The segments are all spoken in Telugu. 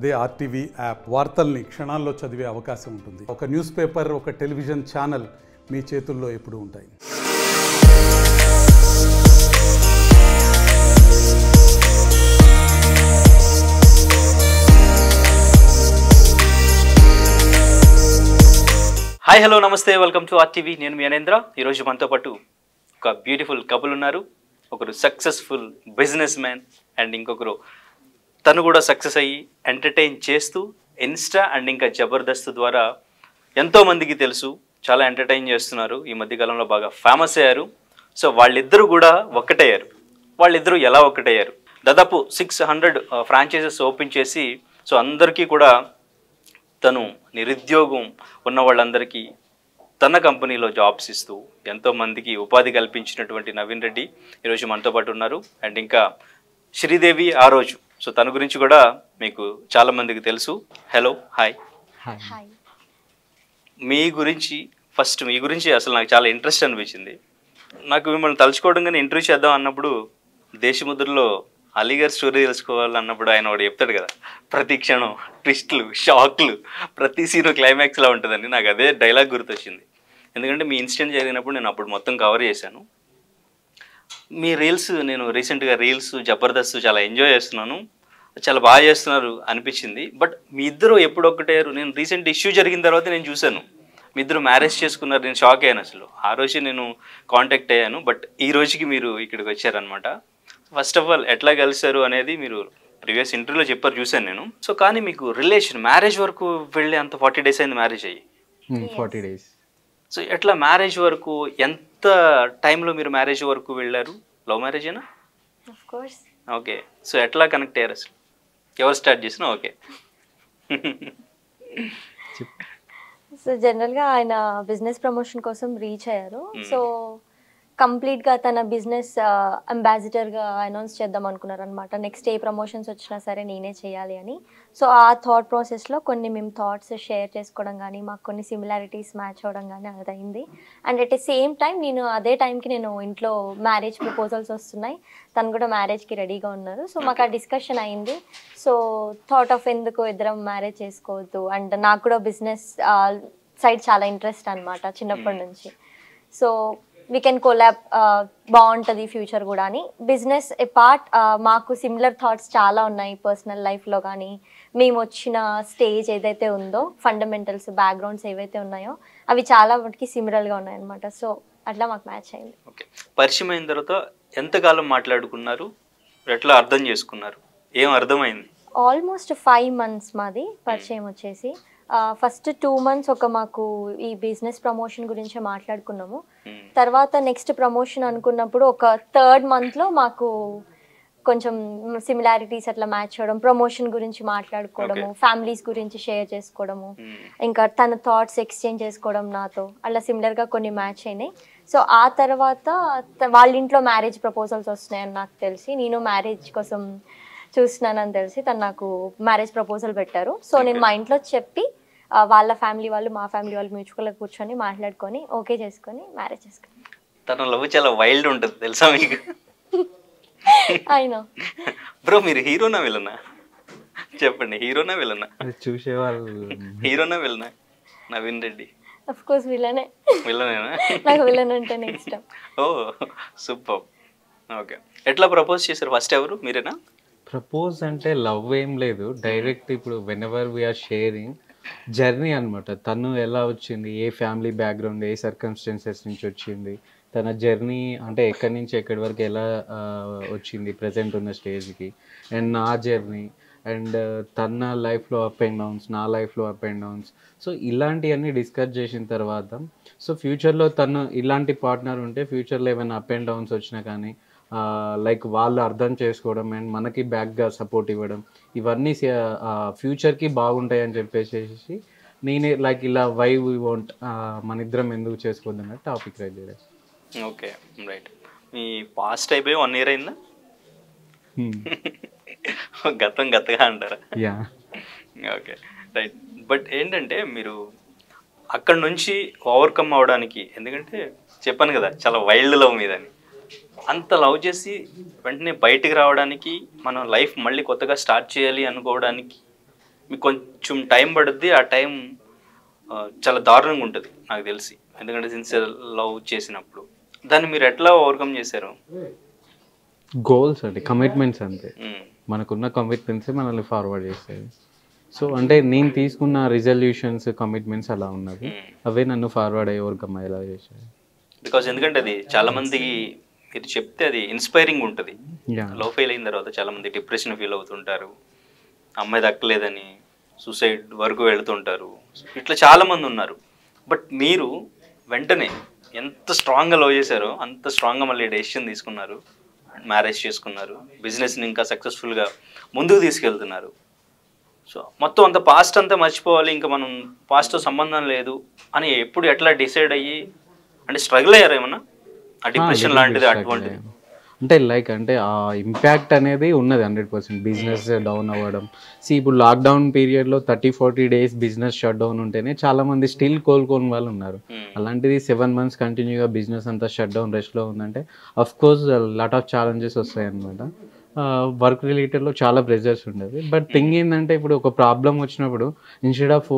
అదే ఆర్టీవీ యాప్ వార్తల్ని క్షణాల్లో చదివే అవకాశం ఉంటుంది ఒక న్యూస్ పేపర్ ఒక టెలివిజన్ ఛానల్ మీ చేతుల్లో ఎప్పుడూ ఉంటాయి హాయ్ హలో నమస్తే వెల్కమ్ టు ఆర్టీవీ నేను మీ అనేంద్ర ఈరోజు మనతో పాటు ఒక బ్యూటిఫుల్ కపుల్ ఉన్నారు ఒకరు సక్సెస్ఫుల్ బిజినెస్ మ్యాన్ అండ్ ఇంకొకరు తను కూడా సక్సెస్ అయ్యి ఎంటర్టైన్ చేస్తూ ఇన్స్టా అండ్ ఇంకా జబర్దస్త్ ద్వారా ఎంతో మందికి తెలుసు చాలా ఎంటర్టైన్ చేస్తున్నారు ఈ మధ్యకాలంలో బాగా ఫేమస్ అయ్యారు సో వాళ్ళిద్దరూ కూడా ఒక్కటయ్యారు వాళ్ళిద్దరూ ఎలా ఒక్కటయ్యారు దాదాపు సిక్స్ హండ్రెడ్ ఫ్రాంచైజెస్ ఓపెన్ చేసి సో అందరికీ కూడా తను నిరుద్యోగం ఉన్న వాళ్ళందరికీ తన కంపెనీలో జాబ్స్ ఇస్తూ ఎంతో మందికి ఉపాధి కల్పించినటువంటి నవీన్ రెడ్డి ఈరోజు మనతో పాటు ఉన్నారు అండ్ ఇంకా శ్రీదేవి ఆ రోజు సో తన గురించి కూడా మీకు చాలా మందికి తెలుసు హలో హాయ్ హాయ్ మీ గురించి ఫస్ట్ మీ గురించి అసలు నాకు చాలా ఇంట్రెస్ట్ అనిపించింది నాకు మిమ్మల్ని తలుచుకోవడం కానీ ఇంటర్వ్యూ చేద్దాం అన్నప్పుడు దేశముద్రలో అలీగర్ స్టోరీ తెలుసుకోవాలన్నప్పుడు ఆయన ఒకటి చెప్తాడు కదా ప్రతి క్షణం ట్విస్ట్లు షాక్లు ప్రతి సీన్ క్లైమాక్స్లా ఉంటుందని నాకు అదే డైలాగ్ గుర్తొచ్చింది ఎందుకంటే మీ ఇన్సిడెంట్ జరిగినప్పుడు నేను అప్పుడు మొత్తం కవర్ చేశాను మీ రీల్స్ నేను రీసెంట్గా రీల్స్ జబర్దస్త్ చాలా ఎంజాయ్ చేస్తున్నాను చాలా బాగా చేస్తున్నారు అనిపించింది బట్ మీ ఇద్దరు ఎప్పుడు ఒక్కటయ్యారు నేను రీసెంట్ ఇష్యూ జరిగిన తర్వాత నేను చూశాను మీ ఇద్దరు మ్యారేజ్ చేసుకున్నారు నేను షాక్ అయ్యాను అసలు ఆ రోజే నేను కాంటాక్ట్ అయ్యాను బట్ ఈ రోజుకి మీరు ఇక్కడికి వచ్చారనమాట ఫస్ట్ ఆఫ్ ఆల్ ఎట్లా కలిశారు అనేది మీరు ప్రీవియస్ ఇంటర్వ్యూలో చెప్పారు చూశాను నేను సో కానీ మీకు రిలేషన్ మ్యారేజ్ వరకు వెళ్ళే అంత ఫార్టీ డేస్ అయింది మ్యారేజ్ అయ్యి ఫార్టీ డేస్ సో ఎట్లా మ్యారేజ్ వరకు ఎంత టైంలో మీరు మ్యారేజ్ వరకు వెళ్ళారు లవ్ మ్యారేజేనా ఆఫ్ కోర్స్ ఓకే సో ఎట్లా కనెక్ట్ అయ్యారు అసలు ఎవరు స్టార్ట్ చేసినా ఓకే సో జనరల్గా ఆయన బిజినెస్ ప్రమోషన్ కోసం రీచ్ అయ్యారు సో కంప్లీట్గా తన బిజినెస్ అంబాసిడర్గా అనౌన్స్ చేద్దాం అనుకున్నారు అనమాట నెక్స్ట్ ఏ ప్రమోషన్స్ వచ్చినా సరే నేనే చేయాలి అని సో ఆ థాట్ ప్రాసెస్లో కొన్ని మేము థాట్స్ షేర్ చేసుకోవడం కానీ మాకు కొన్ని సిమిలారిటీస్ మ్యాచ్ అవ్వడం కానీ అదైంది and at the same time నేను అదే టైంకి నేను ఇంట్లో మ్యారేజ్ ప్రపోజల్స్ వస్తున్నాయి తను కూడా మ్యారేజ్కి రెడీగా ఉన్నారు సో మాకు ఆ డిస్కషన్ అయింది సో థాట్ ఆఫ్ ఎందుకు ఇద్దరం మ్యారేజ్ చేసుకోవద్దు అండ్ నాకు కూడా బిజినెస్ సైడ్ చాలా ఇంట్రెస్ట్ అనమాట చిన్నప్పటి నుంచి సో వీ కెన్ కొలాబ్ బాగుంటుంది ఫ్యూచర్ కూడా అని బిజినెస్ ఏ పార్ట్ మాకు సిమిలర్ థాట్స్ చాలా ఉన్నాయి పర్సనల్ లైఫ్లో కానీ మేము వచ్చిన స్టేజ్ ఏదైతే ఉందో ఫండమెంటల్స్ బ్యాక్గ్రౌండ్స్ ఏవైతే ఉన్నాయో అవి చాలా వాటికి సిమిలర్గా ఉన్నాయన్నమాట సో అట్లా మాకు మ్యాచ్ అయింది ఓకే పరిచయం అయిన తర్వాత ఎంతకాలం మాట్లాడుకున్నారు ఎట్లా అర్థం చేసుకున్నారు ఏం అర్థమైంది ఆల్మోస్ట్ ఫైవ్ మంత్స్ మాది పరిచయం వచ్చేసి ఫస్ట్ టూ మంత్స్ ఒక మాకు ఈ బిజినెస్ ప్రమోషన్ గురించి మాట్లాడుకున్నాము Hmm. తర్వాత నెక్స్ట్ ప్రమోషన్ అనుకున్నప్పుడు ఒక థర్డ్ మంత్లో మాకు కొంచెం సిమిలారిటీస్ అట్లా మ్యాచ్ అవ్వడం ప్రమోషన్ గురించి మాట్లాడుకోవడము ఫ్యామిలీస్ గురించి షేర్ చేసుకోవడము Hmm. ఇంకా తన థాట్స్ ఎక్స్చేంజ్ చేసుకోవడం నాతో అలా సిమిలర్గా కొన్ని మ్యాచ్ అయినాయి సో ఆ తర్వాత త- వాళ్ళ ఇంట్లో మ్యారేజ్ ప్రపోజల్స్ వస్తున్నాయని నాకు తెలిసి నేను మ్యారేజ్ కోసం చూస్తున్నానని తెలిసి తను నాకు మ్యారేజ్ ప్రపోజల్ పెట్టారు సో నేను మా ఇంట్లో చెప్పి ఆ, వాళ్ళ ఫ్యామిలీ వాళ్ళు మా ఫ్యామిలీ వాళ్ళు మ్యూచువల్గా కూర్చొని మాట్లాడుకొని ఓకే చేసుకొని మ్యారేజ్ చేసుకుని తన లవ్ చాలా వైల్డ్ ఉంటుంది తెలుసా మీకు అయినా బ్రో మీరు హీరోనా విలనా చెప్పండి హీరోనా విలనా అది చూసేవాళ్ళు హీరోనా విలనా నవీన్ రెడ్డి అఫ్ కోర్స్ విలనే విలనేనా నాకు విలన్ అంటేనే ఇష్టం ఓ సూపర్ ఓకే ఎట్లా ప్రపోజ్ చేశారు ఫస్ట్ ఎవరు మీరేనా ప్రపోజ్ అంటే లవ్ ఏం లేదు డైరెక్ట్ ఇప్పుడు whenever we are sharing journey అనమాట తను ఎలా వచ్చింది ఏ ఫ్యామిలీ బ్యాక్గ్రౌండ్ ఏ సర్కమ్స్టెన్సెస్ నుంచి వచ్చింది తన జర్నీ అంటే ఎక్కడి నుంచి ఎక్కడి వరకు ఎలా ఆ, వచ్చింది ప్రజెంట్ ఉన్న స్టేజ్కి అండ్ నా జర్నీ అండ్ తన లైఫ్లో అప్ అండ్ డౌన్స్ నా లైఫ్లో అప్ అండ్ డౌన్స్ సో ఇలాంటివన్నీ డిస్కస్ చేసిన తర్వాత సో ఫ్యూచర్లో తను ఇలాంటి పార్ట్నర్ ఉంటే ఫ్యూచర్లో ఏమైనా అప్ అండ్ డౌన్స్ వచ్చినా కానీ లైక్ వాళ్ళు అర్థం చేసుకోవడం అండ్ మనకి బ్యాక్గా సపోర్ట్ ఇవ్వడం ఇవన్నీ ఫ్యూచర్కి బాగుంటాయి అని చెప్పేసి నేనే లైక్ ఇలా వై వీ వాంట్ మన ఇద్దరం ఎందుకు చేసుకోవద్దు అన్న టాపిక్ రైట్ చేయడం ఓకే రైట్ మీ పాస్ట్ అయిపోయి వన్ ఇయర్ అయిందా గతం గతగా అంటారా యా ఓకే రైట్ బట్ ఏంటంటే మీరు అక్కడ నుంచి ఓవర్కమ్ అవడానికి ఎందుకంటే చెప్పాను కదా చాలా వైల్డ్ లవ్ మీదని అంత లవ్ చేసి వెంటనే బయటికి రావడానికి మనం లైఫ్ మళ్ళీ కొత్తగా స్టార్ట్ చేయాలి అనుకోవడానికి మీకు కొంచెం టైం పడుద్ది ఆ టైం ఆ, చాలా దారుణంగా ఉంటుంది నాకు తెలిసి ఎందుకంటే సిన్సియర్ లవ్ చేసినప్పుడు దాన్ని మీరు ఎట్లా ఓవర్కమ్ చేశారు గోల్స్ అండి కమిట్మెంట్స్ అంతే మ్మ్. మనకున్న కమిట్మెంట్స్ మనల్ని ఫార్వర్డ్ చేస్తాయి సో అంటే నేను తీసుకున్న రిజల్యూషన్స్ కమిట్మెంట్స్ అలా ఉన్నది మ్మ్. అవే నన్ను ఫార్వర్డ్ అయ్యే ఓవర్కమ్ అయ్యేలా చేశాయి బికాజ్ ఎందుకంటే అది చాలా మందికి మీరు చెప్తే అది ఇన్స్పైరింగ్ ఉంటుంది యా లో ఫెయిల్ అయిన తర్వాత చాలా మంది డిప్రెషన్ ఫీల్ అవుతుంటారు అమ్మాయి దక్కలేదని సూసైడ్ వరకు వెళ్తుంటారు ఇట్లా చాలా మంది ఉన్నారు బట్ మీరు వెంటనే ఎంత స్ట్రాంగ్గా లవ్ చేశారో అంత స్ట్రాంగ్గా మళ్ళీ డెసిషన్ తీసుకున్నారు మ్యారేజ్ చేసుకున్నారు బిజినెస్ని ఇంకా సక్సెస్ఫుల్గా ముందుకు తీసుకెళ్తున్నారు సో మొత్తం అంత పాస్ట్ అంతా మర్చిపోవాలి ఇంకా మనం పాస్ట్తో సంబంధం లేదు అని ఎప్పుడు ఎట్లా డిసైడ్ అయ్యి అంటే స్ట్రగుల్ అయ్యారు ఏమన్నా ఆ డిప్రెషన్ లాంటిది అటువంటిది అంటే లైక్ అంటే ఆ ఇంపాక్ట్ అనేది ఉన్నది హండ్రెడ్ పర్సెంట్ బిజినెస్ డౌన్ అవ్వడం సి ఇప్పుడు లాక్డౌన్ పీరియడ్లో thirty forty days business shut down ఉంటేనే చాలా మంది స్టిల్ కోలుకోని వాళ్ళు ఉన్నారు Hmm. అలాంటిది సెవెన్ మంత్స్ కంటిన్యూగా బిజినెస్ అంతా షట్ డౌన్ రెస్ట్లో ఉందంటే of course lot of challenges వస్తాయి అనమాట వర్క్ రిలేటెడ్లో చాలా ప్రెజర్స్ ఉండేది బట్ థింగ్ ఏంటంటే ఇప్పుడు ఒక ప్రాబ్లం వచ్చినప్పుడు ఇన్స్టెడ్ ఆఫ్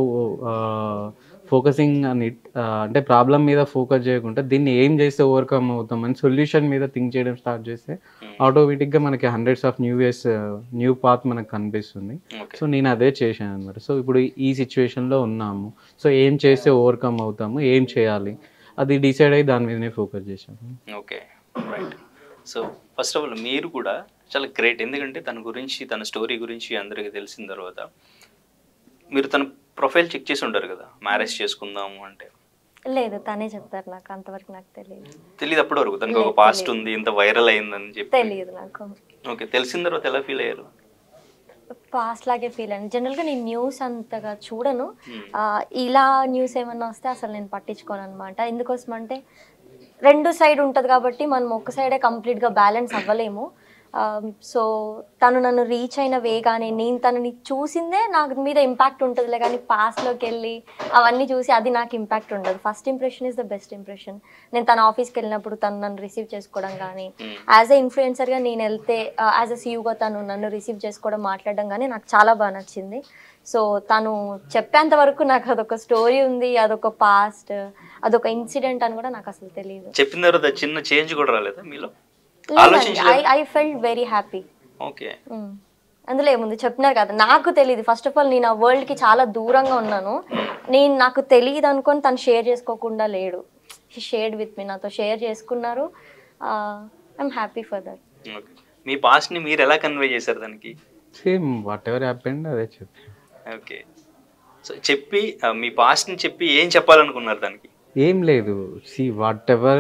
ఫోకసింగ్ అని అంటే ప్రాబ్లం మీద ఫోకస్ చేయకుండా దీన్ని ఏం చేస్తే ఓవర్కమ్ అవుతాం అని సొల్యూషన్ మీద థింక్ చేయడం స్టార్ట్ చేస్తే ఆటోమేటిక్గా మనకి hundreds of new years new path మనకు కనిపిస్తుంది ఓకే సో నేను అదే చేశాను అనమాట సో ఇప్పుడు ఈ సిచ్యువేషన్లో ఉన్నాము సో ఏం చేస్తే ఓవర్కమ్ అవుతాము ఏం చేయాలి అది డిసైడ్ అయ్యి దాని మీదనే ఫోకస్ చేశాను okay right so first of all మీరు కూడా చాలా గ్రేట్ ఎందుకంటే తన గురించి తన స్టోరీ గురించి అందరికీ తెలిసిన తర్వాత మీరు తన ప్రొఫైల్ చెక్ చేసి ఉంటారు కదా మ్యారేజ్ చేసుకుందాము అంటే లేదు తనే చెప్తారు నాకు అంతవరకు నాకు తెలియదు తెలియదు అప్పటి వరకు తనకు ఒక లేదు, పాస్ట్ తెలీదు. ఉంది ఇంత వైరల్ అయిందని చెప్పి తెలియదు నాకు ఓకే తెలిసిన తర్వాత ఎలా ఫీల్ అయ్యారు పాస్ట్ లాగే ఫీల్ అయ్యాను జనరల్గా నేను న్యూస్ అంతగా చూడను Hmm. ఆ, ఇలా న్యూస్ ఏమన్నా వస్తే అసలు నేను పట్టించుకోను అనమాట ఎందుకోసం అంటే రెండు సైడ్ ఉంటుంది కాబట్టి మనం ఒక సైడే కంప్లీట్గా బ్యాలెన్స్ అవ్వలేము సో తను నన్ను రీచ్ అయిన వే కానీ నేను తనని చూసిందే నాకు మీద ఇంపాక్ట్ ఉంటుందిలే కానీ పాస్ట్లోకి వెళ్ళి అవన్నీ చూసి అది నాకు ఇంపాక్ట్ ఉండదు first impression is the best impression నేను తన ఆఫీస్కి వెళ్ళినప్పుడు తను నన్ను రిసీవ్ చేసుకోవడం కానీ Hmm. యాజ్ ఎ ఇన్ఫ్లుయెన్సర్గా నేను వెళ్తే యాజ్ ఎ సీయూగా తను నన్ను రిసీవ్ చేసుకోవడం మాట్లాడడం కానీ నాకు చాలా బాగా నచ్చింది సో తను చెప్పేంత వరకు నాకు అదొక స్టోరీ ఉంది అదొక పాస్ట్ అదొక ఇన్సిడెంట్ అని కూడా నాకు అసలు తెలియదు చెప్పిన తర్వాత చిన్న చేంజ్ కూడా రాలేదా మీలో లేదండి ఆలోచించలేదు? I I felt very happy okay అందులో ఏముంది చెప్పినారు కదా నాకు తెలియదు ఫస్ట్ ఆఫ్ ఆల్ నేను ఆ వరల్డ్కి చాలా దూరంగా ఉన్నాను నేను నాకు తెలియదు అనుకొని తను షేర్ చేసుకోకుండా లేడు హీ షేర్డ్ విత్ మీ నాతో షేర్ చేసుకున్నారు I'm happy for that okay మీ పాస్ట్ని మీరు ఎలా కన్వే చేశారు దానికి సేమ్ వాట్ ఎవర్ హ్యాపెండ్ అదే చెప్పాను ఓకే సో చెప్పి ఆ, మీ పాస్ట్ని చెప్పి ఏం చెప్పాలనుకున్నారు దానికి ఏం లేదు సి వాట్ ఎవర్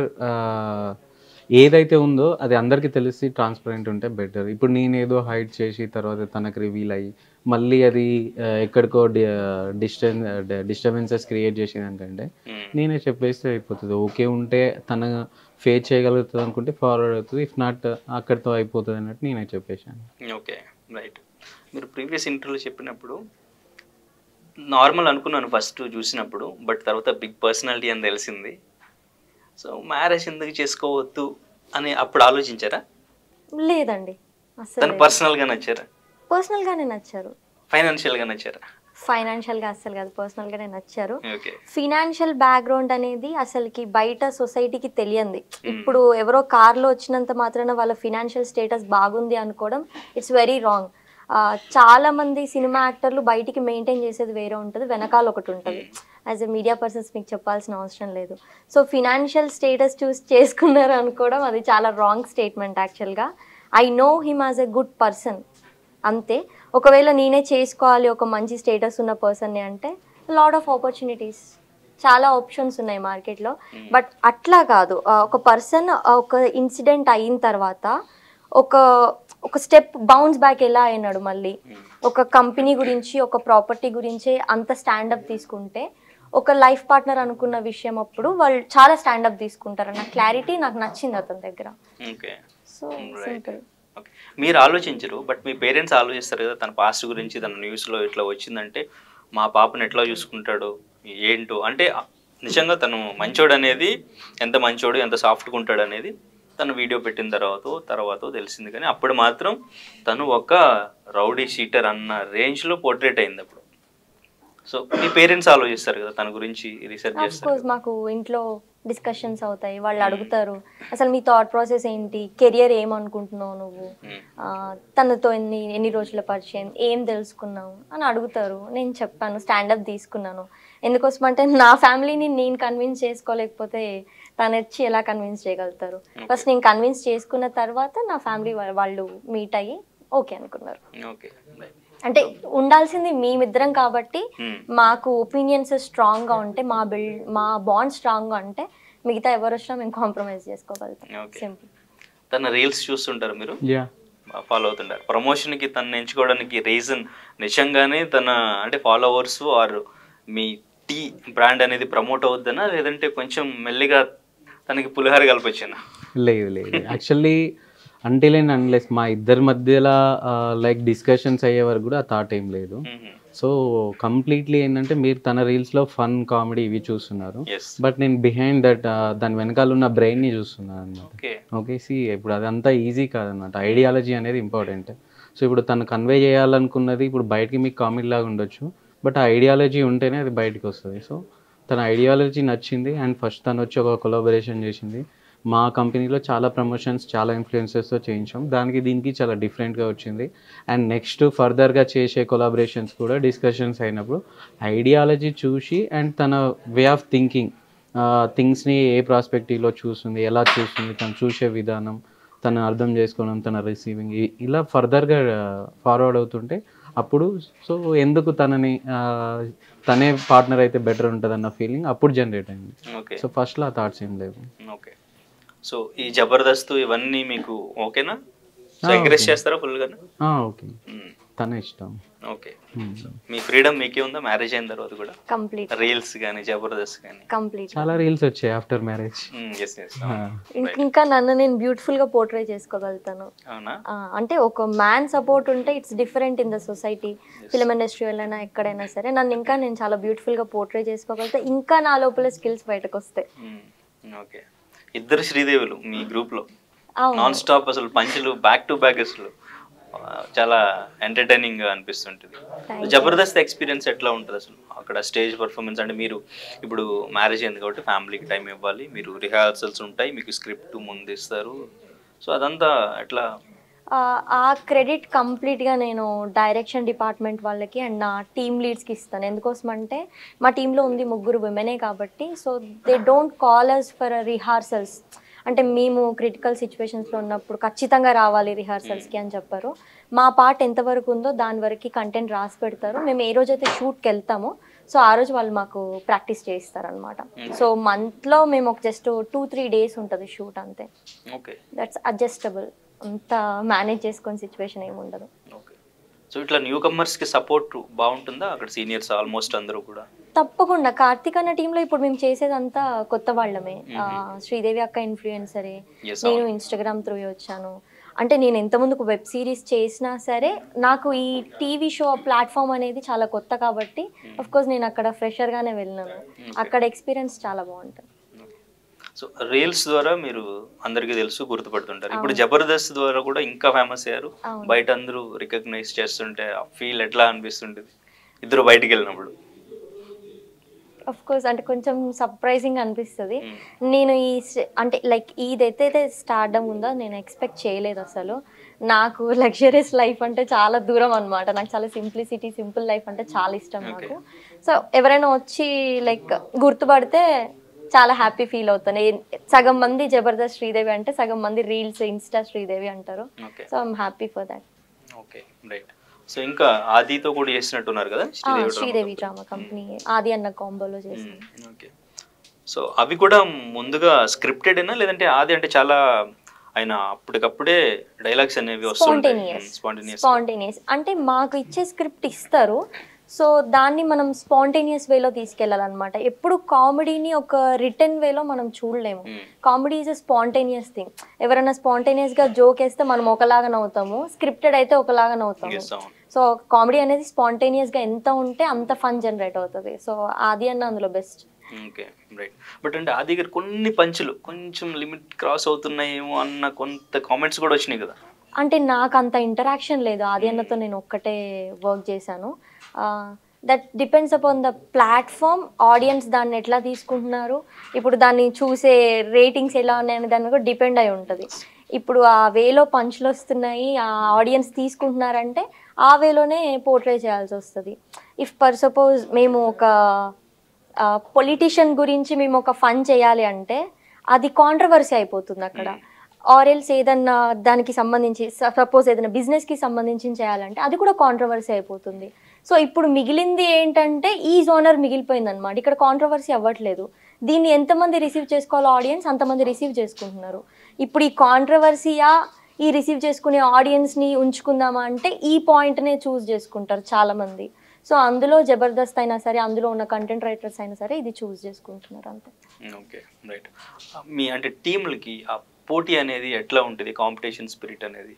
ఏదైతే ఉందో అది అందరికీ తెలిసి ట్రాన్స్పరెంట్ ఉంటే బెటర్ ఇప్పుడు నేను ఏదో హైడ్ చేసి తర్వాత తనకు రివీల్ అయ్యి మళ్ళీ అది ఆ, ఎక్కడికో డిస్టెన్స్ డిస్టర్బెన్సెస్ క్రియేట్ చేసేదానికంటే మ్మ్. నేనే చెప్పేస్తే అయిపోతుంది ఓకే ఉంటే తన ఫేస్ చేయగలుగుతుంది అనుకుంటే ఫార్వర్డ్ అవుతుంది ఇఫ్ నాట్ అక్కడితో అయిపోతుంది అన్నట్టు నేనే చెప్పేశాను ఓకే రైట్ మీరు ప్రీవియస్ ఇంటర్వ్యూలో చెప్పినప్పుడు నార్మల్ అనుకున్నాను ఫస్ట్ చూసినప్పుడు బట్ తర్వాత బిగ్ పర్సనాలిటీ అని తెలిసింది సో మ్యారేజ్ ఎందుకు చేసుకోవద్దు అని అప్పుడు ఆలోచించారా లేదండి తను అసలు పర్సనల్గా నచ్చారా పర్సనల్గానే నచ్చారు ఫైనాన్షియల్గా నచ్చారా ఫైనాన్షియల్గా అస్సలు కాదు పర్సనల్గానే నచ్చారు ఓకే ఫినాన్షియల్ బ్యాక్గ్రౌండ్ అనేది అసలుకి బయట సొసైటీకి తెలియంది ఇప్పుడు ఎవరో కార్లో వచ్చినంత మాత్రాన వాళ్ళ ఫినాన్షియల్ స్టేటస్ బాగుంది అనుకోవడం ఇట్స్ వెరీ రాంగ్ చాలా మంది సినిమా యాక్టర్లు బయటికి మెయింటైన్ చేసేది వేరే ఉంటుంది వెనకాల ఒకటి ఉంటుంది యాజ్ ఎ మీడియా పర్సన్స్ మీకు చెప్పాల్సిన అవసరం లేదు సో ఫినాన్షియల్ స్టేటస్ చూస్ చేసుకున్నారు అనుకోవడం అది చాలా రాంగ్ స్టేట్మెంట్ యాక్చువల్గా I know him as a good person అంతే ఒకవేళ నేనే చేసుకోవాలి ఒక మంచి స్టేటస్ ఉన్న పర్సన్ని అంటే లాడ్ ఆఫ్ ఆపర్చునిటీస్ చాలా ఆప్షన్స్ ఉన్నాయి మార్కెట్లో బట్ అట్లా కాదు ఆ, ఒక పర్సన్ ఒక ఇన్సిడెంట్ అయిన తర్వాత ఒక ఒక స్టెప్ బౌన్స్ బ్యాక్ ఎలా అయినాడు మళ్ళీ ఒక కంపెనీ గురించి ఒక ప్రాపర్టీ గురించి అంత స్టాండప్ తీసుకుంటే ఒక లైఫ్ పార్ట్నర్ అనుకున్న విషయం అప్పుడు వాళ్ళు చాలా స్టాండప్ తీసుకుంటారు అన్న క్లారిటీ నాకు నచ్చింది అతని దగ్గర okay so right simple okay మీరు ఆలోచించరు బట్ మీ పేరెంట్స్ ఆలోచిస్తారు కదా తన పాస్ట్ గురించి తన న్యూస్లో ఇట్లా వచ్చిందంటే మా పాపను ఎట్లా చూసుకుంటాడు ఏంటో అంటే నిజంగా తను మంచోడు అనేది ఎంత మంచోడు ఎంత సాఫ్ట్గా ఉంటాడు అనేది తను వీడియో పెట్టిన తర్వాత తర్వాత తెలిసింది కానీ అప్పుడు మాత్రం తను ఒక రౌడీ షీటర్ అన్న రేంజ్లో పోర్ట్రేట్ అయింది అప్పుడు సో మీ పేరెంట్స్ ఆలోచిస్తారు కదా తన గురించి రీసెర్చ్ ఆఫ్ చేస్తారు కోర్స్ మాకు ఇంట్లో డిస్కషన్స్ అవుతాయి వాళ్ళు అడుగుతారు అసలు మీ థాట్ ప్రాసెస్ ఏంటి కెరియర్ ఏమనుకుంటున్నావు నువ్వు మ్మ్. ఆ, తనతో ఎన్ని ఎన్ని రోజుల పరిచయం ఏం తెలుసుకున్నావు అని అడుగుతారు నేను చెప్పాను స్టాండప్ తీసుకున్నాను ఎందుకోసం అంటే నా ఫ్యామిలీని నేను కన్విన్స్ చేసుకోలేకపోతే తను వచ్చి ఎలా కన్విన్స్ చేయగలుగుతారు ఫస్ట్ నేను కన్విన్స్ చేసుకున్న తర్వాత నా ఫ్యామిలీ వాళ్ళు మీట్ అయ్యి ఓకే అనుకున్నారు ఓకే అంటే ఉండాల్సింది మేమిద్దరం కాబట్టి Hmm. మాకు ఒపీనియన్స్ స్ట్రాంగ్ గా ఉంటే మా బిల్డ్ మా బాండ్ స్ట్రాంగ్ గా ఉంటే మిగతా ఎవరు వచ్చినా మేము కాంప్రమైజ్ చేసుకోగలుగుతాం Okay. సింపుల్ తన రీల్స్ చూస్తుంటారు మీరు యా ఫాలో అవుతుంటారు ప్రమోషన్కి తను ఎంచుకోవడానికి రీజన్ నిజంగానే తన అంటే ఫాలోవర్స్ ఆర్ మీ టీ బ్రాండ్ అనేది ప్రమోట్ అవుద్దనా లేదంటే కొంచెం మెల్లిగా తనకి పులిహార కల్పించానా లేదు లేదు యాక్చువల్లీ అంటిల్ అండ్ అన్లెస్ మా ఇద్దరి మధ్యలో లైక్ డిస్కషన్స్ అయ్యే వరకు కూడా ఆ థాట్ ఏం లేదు సో కంప్లీట్లీ ఏంటంటే మీరు తన రీల్స్లో ఫన్ కామెడీ ఇవి చూస్తున్నారు ఎస్ బట్ నేను బిహైండ్ దట్ దాని వెనకాల ఉన్న బ్రెయిన్ని చూస్తున్నాను అనమాట ఓకే ఓకే సి ఇప్పుడు అదంతా ఈజీ కాదనమాట ఐడియాలజీ అనేది ఇంపార్టెంట్ సో ఇప్పుడు తను కన్వే చేయాలనుకున్నది ఇప్పుడు బయటికి మీకు కామెడీ లాగా ఉండొచ్చు బట్ ఆ ఐడియాలజీ ఉంటేనే అది బయటికి వస్తుంది సో తన ఐడియాలజీ నచ్చింది అండ్ ఫస్ట్ తను వచ్చి ఒక కొలాబరేషన్ చేసింది మా కంపెనీలో చాలా ప్రమోషన్స్ చాలా ఇన్ఫ్లుయెన్సెస్తో చేయించాం దానికి దీనికి చాలా డిఫరెంట్గా వచ్చింది అండ్ నెక్స్ట్ ఫర్దర్గా చేసే కొలాబరేషన్స్ కూడా డిస్కషన్స్ అయినప్పుడు ఐడియాలజీ చూసి అండ్ తన వే ఆఫ్ థింకింగ్ థింగ్స్ని ఏ ప్రాస్పెక్టివ్లో చూస్తుంది ఎలా చూస్తుంది తను చూసే విధానం తను అర్థం చేసుకోవడం తన రిసీవింగ్ ఇలా ఫర్దర్గా ఫార్వర్డ్ అవుతుంటే అప్పుడు సో ఎందుకు తనని ఆ, తనే పార్ట్నర్ అయితే బెటర్ ఉంటుంది అన్న ఫీలింగ్ అప్పుడు జనరేట్ అయింది ఓకే సో ఫస్ట్లో ఆ థాట్స్ ఏం లేవు ఓకే సో ఈ జబర్దస్త్ ఇవన్నీ మీకు ఓకేనా సో ఎంకరేజ్ చేస్తారా ఫుల్గా ఓకే తన ఇష్టం ఓకే Hmm. మీ ఫ్రీడమ్ మీకే ఉందా మ్యారేజ్ అయిన తర్వాత కూడా కంప్లీట్ రీల్స్ కానీ జబర్దస్త్ కానీ కంప్లీట్ చాలా రీల్స్ వచ్చాయి ఆఫ్టర్ మ్యారేజ్ ఎస్ ఎస్ ఇంకా నన్ను నేను బ్యూటిఫుల్ గా పోర్ట్రే చేసుకోగలుగుతాను అవునా ఆ, అంటే ఒక మ్యాన్ సపోర్ట్ ఉంటే it's different in the society film industry వెళ్ళినా ఎక్కడైనా సరే నన్ను ఇంకా నేను చాలా బ్యూటిఫుల్ గా పోర్ట్రే చేసుకోగలుగుతా ఇంకా నా లోపల స్కిల్స్ బయటకు వస్తాయి ఓకే ఇద్దరు శ్రీదేవులు మీ గ్రూప్ లో అవును. నాన్ స్టాప్ అసలు పంచులు బ్యాక్ టు బ్యాక్ అసలు ఆ, చాలా ఎంటర్టైనింగ్ గా అనిపిస్తుంటుంది Thank జబర్దస్త్ ఎక్స్పీరియన్స్ ఎట్లా ఉంటుంది అసలు అక్కడ స్టేజ్ పర్ఫార్మెన్స్ అంటే మీరు ఇప్పుడు మ్యారేజ్ అయింది కాబట్టి ఫ్యామిలీకి టైం ఇవ్వాలి మీరు రిహార్సల్స్ ఉంటాయి మీకు స్క్రిప్ట్ ముందు ఇస్తారు సో అదంతా ఎట్లా ఆ, ఆ క్రెడిట్ కంప్లీట్గా నేను డైరెక్షన్ డిపార్ట్మెంట్ వాళ్ళకి అండ్ నా టీమ్ లీడ్స్కి ఇస్తాను ఎందుకోసం అంటే మా టీంలో ఉంది ముగ్గురు విమెనే కాబట్టి so they don't call us for rehearsals అంటే మేము క్రిటికల్ సిచ్యువేషన్స్లో ఉన్నప్పుడు ఖచ్చితంగా రావాలి రిహార్సల్స్కి అని చెప్పారు మా పార్ట్ ఎంతవరకు ఉందో దాని వరకు కంటెంట్ రాసి పెడతారు మేము ఏ రోజైతే షూట్కి వెళ్తామో సో ఆ రోజు వాళ్ళు మాకు ప్రాక్టీస్ చేయిస్తారనమాట సో మంత్లో మేము ఒక జస్ట్ టూ త్రీ డేస్ ఉంటుంది షూట్ అంతే ఓకే దట్స్ అడ్జస్టబుల్ అంత మేనేజ్ చేసుకునే సిచ్యువేషన్ ఏమి ఉండదు ఓకే సో ఇట్లా న్యూ కమర్స్కి సపోర్ట్ బాగుంటుందా అక్కడ సీనియర్స్ ఆల్మోస్ట్ అందరూ కూడా తప్పకుండా కార్తీక్ అన్న టీంలో ఇప్పుడు మేము చేసేదంతా కొత్త వాళ్ళమే ఆ, శ్రీదేవి అక్క ఇన్ఫ్లుయెన్సరే Yes, నేను ఇన్స్టాగ్రామ్ త్రూ వచ్చాను అంటే నేను ఎంత ముందుకు వెబ్ సిరీస్ చేసినా సరే నాకు ఈ టీవీ షో ప్లాట్ఫామ్ అనేది చాలా కొత్త కాబట్టి అఫ్ కోర్స్ నేను అక్కడ ఫ్రెషర్ గానే వెళ్ళినాను అక్కడ ఎక్స్పీరియన్స్ చాలా బాగుంటుంది సో రీల్స్ ద్వారా మీరు అందరికీ తెలుసు గుర్తుపడుతుంటారు ఇప్పుడు జబర్దస్త్ ద్వారా కూడా ఇంకా ఫేమస్ అయ్యారు అవును. బయట అందరూ రికగ్నైజ్ చేస్తుంటే ఆ ఫీల్ ఎట్లా అనిపిస్తుంటుంది ఇద్దరు బయటికి వెళ్ళినప్పుడు అఫ్ కోర్స్ అంటే కొంచెం సర్ప్రైజింగ్ అనిపిస్తుంది నేను ఈ స- అంటే లైక్ ఇదైతే స్టార్డమ్ ఉందో నేను ఎక్స్పెక్ట్ చేయలేదు అసలు నాకు లగ్జరియస్ లైఫ్ అంటే చాలా దూరం అనమాట నాకు చాలా సింప్లిసిటీ సింపుల్ లైఫ్ అంటే చాలా ఇష్టం నాకు సో ఎవరైనా వచ్చి లైక్ గుర్తుపడితే చాలా హ్యాపీ ఫీల్ అవుతాను ఏ- సగం మంది జబర్దస్త్ శ్రీదేవి అంటే సగం మంది రీల్స్ ఇన్స్టా శ్రీదేవి అంటారు okay so I'm happy for that okay right so ఇంకా ఆదితో కూడా చేసినట్టున్నారు కదా Sridevi drama. Sridevi drama company Aadi అన్న కాంబోలో చేసింది ఓకే సో అవి కూడా ముందుగా స్క్రిప్టెడ్ అయినా లేదంటే ఆది అంటే చాలా ఆయన అప్పటికప్పుడే డైలాగ్స్ అనేవి వస్తుంటాయి స్పాంటేనియస్ స్పాంటేనియస్ స్పాంటేనియస్ అంటే మాకు ఇచ్చే స్క్రిప్ట్ ఇస్తారు సో దాన్ని మనం స్పాంటేనియస్ వేలో తీసుకెళ్ళాలన్నమాట ఎప్పుడు కామెడీని ఒక రిటర్న్ వేలో మనం చూడలేము comedy is a spontaneous thing ఎవరైనా స్పాంటేనియస్ గా జోక్ వేస్తే మనం ఒకలాగా నవ్వుతాము స్క్రిప్టెడ్ అయితే ఒకలాగా నవ్వుతాము Yes, అవును. సో కామెడీ అనేది స్పాంటేనియస్గా ఎంత ఉంటే అంత ఫన్ జనరేట్ అవుతుంది సో అది అన్న అందులో బెస్ట్ ఓకే రైట్ బట్ అంటే ఆ దగ్గర కొన్ని పంచులు కొంచెం లిమిట్ క్రాస్ అవుతున్నాయేమో అన్న కొంత కామెంట్స్ కూడా వచ్చినాయి కదా అంటే నాకు అంత ఇంటరాక్షన్ లేదు ఆది అన్నతో నేను ఒక్కటే వర్క్ చేశాను that depends upon the platform audience దాన్ని ఎట్లా తీసుకుంటున్నారు ఇప్పుడు దాన్ని చూసే రేటింగ్స్ ఎలా ఉన్నాయనే దాని కూడా డిపెండ్ అయి ఉంటుంది ఇప్పుడు ఆ వేలో పంచులు వస్తున్నాయి ఆ ఆడియన్స్ తీసుకుంటున్నారంటే ఆ వేలోనే పోర్ట్రే చేయాల్సి వస్తుంది ఇఫ్ పర్ సపోజ్ మేము ఒక పొలిటీషియన్ గురించి మేము ఒక ఫన్ చేయాలి అంటే అది కాంట్రవర్సీ అయిపోతుంది అక్కడ ఆరెల్స్ ఏదన్నా దానికి సంబంధించి సపోజ్ ఏదైనా బిజినెస్కి సంబంధించి చేయాలంటే అది కూడా కాంట్రవర్సీ అయిపోతుంది సో ఇప్పుడు మిగిలింది ఏంటంటే ఈ జోనర్ మిగిలిపోయింది అనమాట ఇక్కడ కాంట్రవర్సీ అవ్వట్లేదు దీన్ని ఎంతమంది రిసీవ్ చేసుకోవాలో ఆడియన్స్ అంతమంది రిసీవ్ చేసుకుంటున్నారు ఇప్పుడు ఈ కాంట్రవర్సీయా ఈ రిసీవ్ చేసుకునే ఆడియన్స్ని ఉంచుకుందామా అంటే ఈ పాయింట్నే చూస్ చేసుకుంటారు చాలామంది సో అందులో జబర్దస్త్ అయినా సరే అందులో ఉన్న కంటెంట్ రైటర్స్ అయినా సరే ఇది చూస్ చేసుకుంటున్నారు అంతే ఓకే రైట్ మీ అంటే టీంలకి ఆ పోటీ అనేది ఎట్లా ఉంటుంది కాంపిటీషన్ స్పిరిట్ అనేది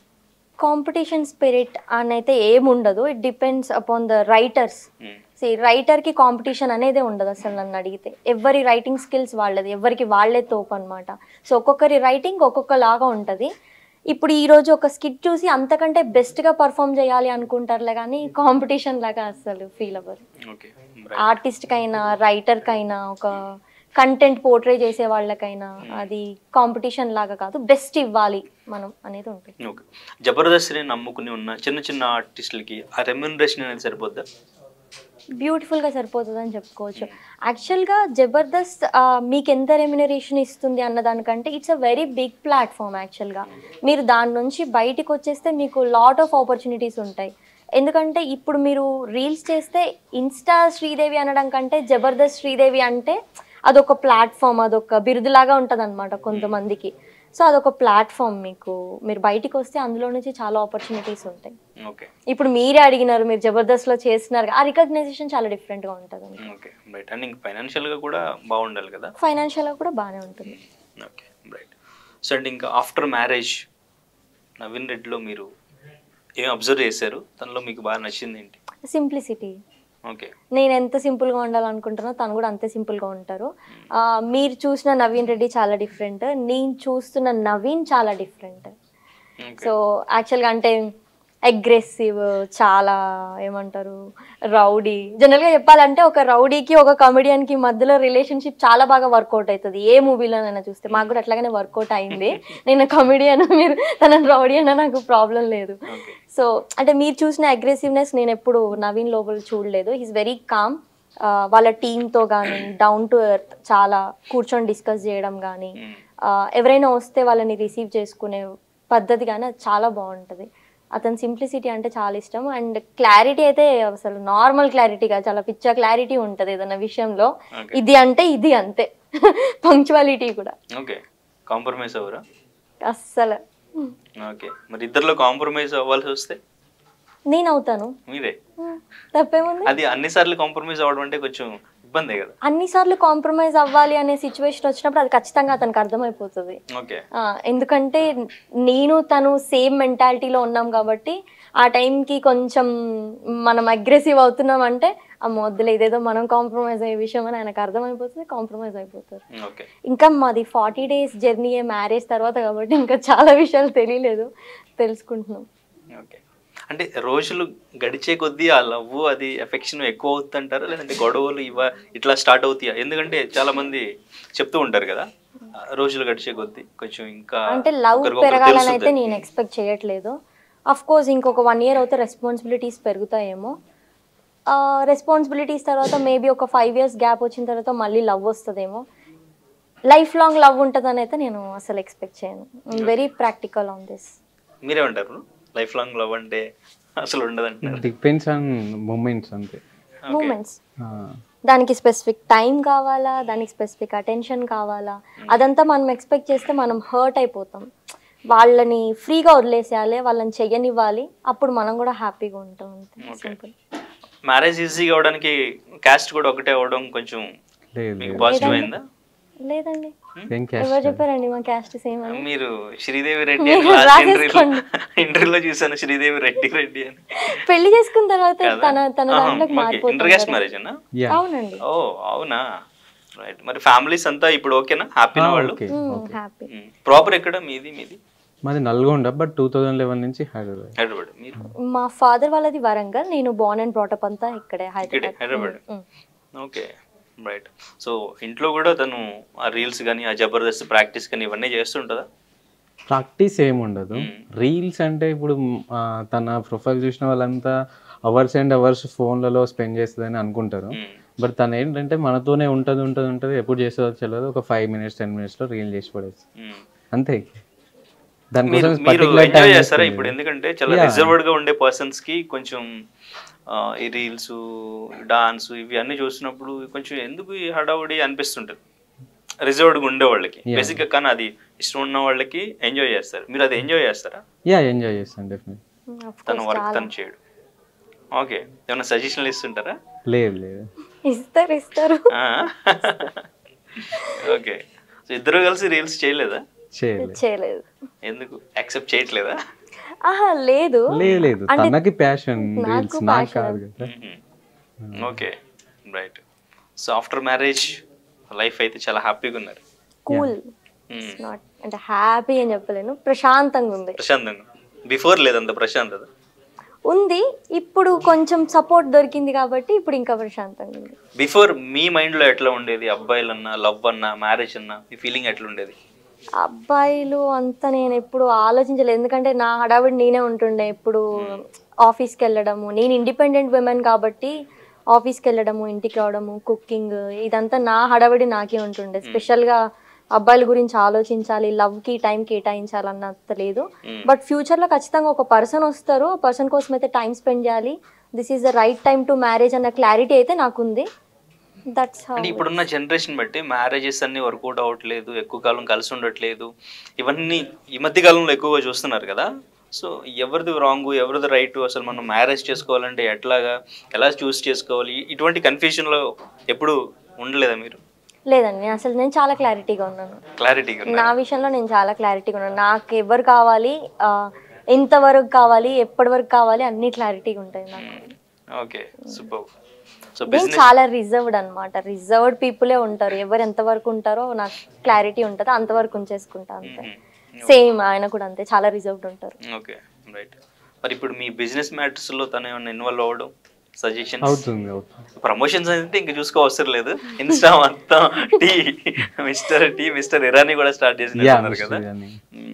కాంపిటీషన్ స్పిరిట్ అని అయితే ఏముండదు it depends upon the writers Hmm. See రైటర్కి కాంపిటీషన్ అనేదే ఉండదు అసలు నన్ను అడిగితే ఎవరి రైటింగ్ స్కిల్స్ వాళ్ళది ఎవరికి వాళ్ళే తోపు అనమాట సో ఒక్కొక్కరి రైటింగ్ ఒక్కొక్కలాగా ఉంటుంది ఇప్పుడు ఈ రోజు ఒక స్కిట్ చూసి అంతకంటే బెస్ట్గా పర్ఫామ్ చేయాలి అనుకుంటారులే కానీ కాంపిటీషన్ లాగా అసలు ఫీల్ అవ్వరు ఓకే ఆర్టిస్ట్కైనా రైటర్కైనా ఒక కంటెంట్ పోర్ట్రే చేసే వాళ్ళకైనా అది కాంపిటీషన్ లాగా కాదు బెస్ట్ ఇవ్వాలి మనం అనేది ఉంటుంది ఓకే జబర్దస్త్ని నమ్ముకుని ఉన్న చిన్న చిన్న ఆర్టిస్టులకి ఆ రెమ్యునరేషన్ అనేది సరిపోద్దా బ్యూటిఫుల్గా సరిపోతుంది అని చెప్పుకోవచ్చు యాక్చువల్గా జబర్దస్త్ ఆ, మీకు ఎంత రెమ్యునరేషన్ ఇస్తుంది అన్న దానికంటే it's a very big platform యాక్చువల్గా మీరు దాని నుంచి బయటికి వచ్చేస్తే మీకు లాట్ ఆఫ్ ఆపర్చునిటీస్ ఉంటాయి ఎందుకంటే ఇప్పుడు మీరు రీల్స్ చేస్తే ఇన్స్టా శ్రీదేవి అనడం కంటే జబర్దస్త్ శ్రీదేవి అంటే అదొక ప్లాట్ఫామ్ అదొక బిరుదులాగా ఉంటుంది అనమాట కొంతమందికి సో అదొక ప్లాట్ఫామ్ మీకు మీరు బయటికి వస్తే అందులో నుంచి చాలా ఆపర్చునిటీస్ ఉంటాయి ఓకే ఇప్పుడు మీరే అడిగినారు మీరు జబర్దస్త్ లో చేస్తున్నారు ఆ రికగ్నైజేషన్ చాలా డిఫరెంట్ గా ఉంటుంది ఓకే రైట్ అండ్ ఇంక ఫైనాన్షియల్గా కూడా బాగుండాలి కదా ఫైనాన్షియల్ గా కూడా బాగానే ఉంటుంది ఓకే రైట్ సో అంటే ఇంకా ఆఫ్టర్ మ్యారేజ్ నవీన్ రెడ్డిలో మీరు ఏం అబ్జర్వ్ చేశారు తనలో మీకు బాగా నచ్చింది ఏంటి సింప్లిసిటీ ఓకే నేను ఎంత సింపుల్ గా ఉండాలనుకుంటానో తను కూడా అంతే సింపుల్ గా ఉంటారు ఆ, మీరు చూసిన నవీన్ రెడ్డి చాలా డిఫరెంట్ నేను చూస్తున్న నవీన్ చాలా డిఫరెంట్ ఓకే సో యాక్చువల్గా అంటే అగ్రెసివ్ చాలా ఏమంటారు రౌడీ జనరల్గా చెప్పాలంటే ఒక రౌడీకి ఒక కమెడియన్కి మధ్యలో రిలేషన్షిప్ చాలా బాగా వర్కౌట్ అవుతుంది ఏ మూవీలోనైనా చూస్తే మాకు కూడా అట్లాగనే వర్కౌట్ అయింది నేను కమెడియన్ మీరు తన రౌడీ అన్న నాకు ప్రాబ్లం లేదు ఓకే సో అంటే మీరు చూసిన అగ్రెసివ్నెస్ నేను ఎప్పుడు నవీన్ లోపల చూడలేదు ఈజ్ వెరీ కామ్ వాళ్ళ టీంతో కానీ డౌన్ టు ఎర్త్ చాలా కూర్చొని డిస్కస్ చేయడం కానీ ఆ, ఎవరైనా వస్తే వాళ్ళని రిసీవ్ చేసుకునే పద్ధతి కానీ అది చాలా బాగుంటుంది అతని సింప్లిసిటీ అంటే చాలా ఇష్టం అండ్ క్లారిటీ అయితే అసలు నార్మల్ క్లారిటీగా చాలా పిచ్చ క్లారిటీ ఉంటుంది ఏదైనా విషయంలో Okay. ఇది అంటే ఇది అంతే పంక్చువాలిటీ కూడా ఓకే కాంప్రమైజ్ అవ్వరా అస్సలు ఓకే మరి ఇద్దరిలో కాంప్రమైజ్ అవ్వాల్సి వస్తే నేను అవుతాను మీరే హ్మ్, తప్పేముంది అది అన్నిసార్లు కాంప్రమైజ్ అవ్వడం అంటే కొంచెం ఇబ్బందే కదా అన్నిసార్లు కాంప్రమైజ్ అవ్వాలి అనే సిచ్యువేషన్ వచ్చినప్పుడు అది ఖచ్చితంగా అతనికి అర్థమైపోతుంది ఓకే ఆ, ఎందుకంటే నేను తను సేమ్ మెంటాలిటీలో ఉన్నాం కాబట్టి ఆ టైంకి కొంచెం మనం అగ్రెసివ్ అవుతున్నాం అంటే ఆ మొద్దులు ఇదేదో మనం కాంప్రమైజ్ అయ్యే విషయం అని ఆయనకు అర్థమైపోతుంది కాంప్రమైజ్ అయిపోతారు ఓకే ఇంకా మాది ఫార్టీ డేస్ జర్నీ మ్యారేజ్ తర్వాత కాబట్టి ఇంకా చాలా విషయాలు తెలియలేదు తెలుసుకుంటున్నాం ఓకే అంటే రోజులు గడిచే కొద్దీ ఆ లవ్ అది ఎఫెక్షన్ ఎక్కువ అవుతుంటారా లేదంటే గొడవలు ఇవ ఇట్లా స్టార్ట్ అవుతాయా ఎందుకంటే చాలా మంది చెప్తూ ఉంటారు కదా ఆ, రోజులు గడిచే కొద్దీ కొంచెం ఇంకా అంటే లవ్ ఒకరికొకరు పెరగాలని అయితే తెలుస్తుంది. నేను ఎక్స్పెక్ట్ చేయట్లేదు అఫ్ కోర్స్ ఇంకొక వన్ ఇయర్ అయితే రెస్పాన్సిబిలిటీస్ పెరుగుతాయేమో రెస్పాన్సిబిలిటీస్ తర్వాత మేబీ ఒక ఫైవ్ ఇయర్స్ గ్యాప్ వచ్చిన తర్వాత మళ్ళీ లవ్ వస్తుందేమో లైఫ్ లాంగ్ లవ్ ఉంటుందని అయితే నేను అసలు ఎక్స్పెక్ట్ చేయను వెరీ ప్రాక్టికల్ ఆన్ దిస్ మీరేమంటారు లైఫ్ లాంగ్ లవ్ అంటే అసలు ఉండదంటారు డిపెండ్స్ ఆన్ మూమెంట్స్ అంతే మూమెంట్స్ ఆ, దానికి స్పెసిఫిక్ టైం కావాలా దానికి స్పెసిఫిక్ అటెన్షన్ కావాలా అదంతా మనం ఎక్స్పెక్ట్ చేస్తే మనం హర్ట్ అయిపోతాం వాళ్ళని ఫ్రీగా వదిలేసేయాలి వాళ్ళని చెయ్యనివ్వాలి అప్పుడు మనం కూడా హ్యాపీగా ఉంటాం అంతే Okay. సింపుల్ మ్యారేజ్ ఈజీగా అవడానికి క్యాస్ట్ కూడా ఒకటే అవడం కొంచెం లేదు మీకు లేదు. పాజిటివ్ లేదండి. అయిందా లేదండి సేమ్ ఎవరు క్యాస్ట్ చెప్పారండి మా క్యాస్ట్ సేమ్ అని మీరు శ్రీదేవి రెడ్డి మీరు అని లాస్ట్ ఇంటర్వ్యూలో రాసేసుకోండి. ఇంటర్వ్యూలో చూసాను శ్రీదేవి రెడ్డి రెడ్డి అని పెళ్లి చేసుకున్న తర్వాత కదా? తన తన ఆహా, దాంట్లోకి ఓకే. ఇంటర్ క్యాస్ట్ మారిపోతుంది మ్యారేజ్ అన్నా యా అవునండి ఓ అవునా రైట్ మరి ఫ్యామిలీస్ అంతా ఇప్పుడు ఓకేనా హ్యాపీనా వాళ్ళు ఓకే హ్యాపీ ప్రాపర్ ఎక్కడ మీది మీది మాది Nalgonda but two thousand eleven నుంచి హైదరాబాద్ హైదరాబాద్ మీరు మా ఫాదర్ వాళ్ళది వరంగల్ నేను బోర్న్ అండ్ బ్రాటప్ అంతా ఇక్కడే ఇక్కడే Hyderabad Hyderabad um, okay right so ఇంట్లో కూడా తను ఆ రీల్స్ కానీ ఆ జబర్దస్త్ ప్రాక్టీస్ కానీ ఇవన్నీ చేస్తుంటుందా ప్రాక్టీస్ ఏమి ఉండదు రీల్స్ అంటే ఇప్పుడు ఆ, తన ప్రొఫైల్ చూసిన వాళ్ళంతా అవర్స్ అండ్ అవర్స్ ఫోన్లలో స్పెండ్ చేస్తుందని అనుకుంటారు మ్మ్. బట్ తను ఏంటంటే మనతోనే ఉంటుంది ఉంటుంది ఉంటుంది ఎప్పుడు చేస్తుందో తెలియదు ఒక ఫైవ్ మినిట్స్ టెన్ మినిట్స్లో రీల్ చేసి పడేస్తుంది మ్మ్. అంతే మీరు దానికోసం మీరు పర్టికులర్ ఎంజాయ్ టైం చేస్తారా ఇప్పుడు ఎందుకంటే చాలా రిజర్వ్డ్ గా ఉండే పర్సన్స్ కి కొంచెం ఆ, ఈ రీల్స్ డాన్స్ ఇవి అన్ని చూసినప్పుడు కొంచెం ఎందుకు ఈ హడావుడి అనిపిస్తుంటది రిజర్వ్డ్ గా ఉండే వాళ్ళకి బేసిక్ గా కానీ అది ఇష్టం ఉన్న వాళ్ళకి ఎంజాయ్ చేస్తారు మీరు అది ఎంజాయ్ చేస్తారా యా ఎంజాయ్ చేస్తాను డెఫినెట్ ఉమ్, of తన course, వర్క్ చాలా. తను చేయడు ఓకే ఏమైనా సజెషన్లు ఇస్తుంటారా లేదు లేదు ఇస్తారు ఇస్తారు ఓకే సో ఇద్దరు కలిసి రీల్స్ చేయలేదా చేయలేదు చేయలేదు ఎందుకు యాక్సెప్ట్ చేయట్లేదా ఆహా లేదు లేదు లేదు అంటే తనకి ప్యాషన్ నాకు రీల్స్ నాకు passion. కాదు కదా okay right so after marriage life అయితే చాలా హ్యాపీగా ఉన్నారు కూల్ Hmm. నాట్ అంటే హ్యాపీ అని చెప్పలేను ప్రశాంతంగా ఉంది ప్రశాంతంగా బిఫోర్ లేదంత ప్రశాంతత ఉంది ఇప్పుడు కొంచెం సపోర్ట్ దొరికింది కాబట్టి ఇప్పుడు ఇంకా ప్రశాంతంగా ఉంది బిఫోర్ మీ మైండ్ లో ఎట్లా ఉండేది అబ్బాయిలన్నా లవ్ అన్నా మ్యారేజ్ అన్నా మీ ఫీలింగ్ ఎట్లా ఉండేది అబ్బాయిలు అంతా నేను ఎప్పుడు ఆలోచించలేదు ఎందుకంటే నా హడావిడి నేనే ఉంటుండే ఎప్పుడు ఆఫీస్కి వెళ్ళడము నేను ఇండిపెండెంట్ విమెన్ కాబట్టి ఆఫీస్కి వెళ్ళడము ఇంటికి రావడము కుకింగ్ ఇదంతా నా హడావిడి నాకే ఉంటుండే స్పెషల్గా అబ్బాయిల గురించి ఆలోచించాలి లవ్కి టైం కేటాయించాలన్నంత లేదు బట్ ఫ్యూచర్లో ఖచ్చితంగా ఒక పర్సన్ వస్తారు ఆ పర్సన్ కోసం అయితే టైం స్పెండ్ చేయాలి this is the right time to marriage అన్న క్లారిటీ అయితే నాకుంది దట్స్ హౌ అంటే ఇప్పుడున్న జనరేషన్ బట్టి మ్యారేజెస్ అన్ని వర్కౌట్ అవ్వట్లేదు ఎక్కువ కాలం కలిసి ఉండట్లేదు ఇవన్నీ ఈ మధ్య కాలంలో ఎక్కువగా చూస్తున్నారు కదా సో ఎవరిది రాంగ్ ఎవరిది రైట్ అసలు మనం మ్యారేజ్ చేసుకోవాలంటే ఎట్లాగా ఎలా చూస్ చేసుకోవాలి ఇటువంటి కన్ఫ్యూజన్లో ఎప్పుడు ఉండలేదా మీరు లేదండి నేను అసలు నేను చాలా క్లారిటీగా ఉన్నాను క్లారిటీగా నా విషయంలో నేను చాలా క్లారిటీగా ఉన్నాను నాకు ఎవరు కావాలి ఆ, ఎంతవరకు కావాలి ఎప్పటి వరకు కావాలి అన్ని క్లారిటీగా ఉంటాయి నాకు ఓకే సూపర్ సో నేను బిజినెస్ చాలా రిజర్వ్డ్ అనమాట రిజర్వ్డ్ పీపులే ఉంటారు ఎవరు ఎంతవరకు ఉంటారో నాకు క్లారిటీ ఉంటుంది అంతవరకు ఉంచేసుకుంటా అంతే సేమ్ ఆయన కూడా అంతే చాలా రిజర్వ్డ్ ఉంటారు ఓకే రైట్ మరి ఇప్పుడు మీ బిజినెస్ మ్యాటర్స్లో తను ఏమైనా ఇన్వాల్వ్ అవ్వడం సజెషన్స్ అవుతుంది అవుతుంది ప్రమోషన్స్ అయితే ఇంకా చూసుకో అవసరం లేదు ఇన్స్టా మొత్తం tea mister tea mister Irani కూడా స్టార్ట్ యా చేసినట్టున్నారు కదా అని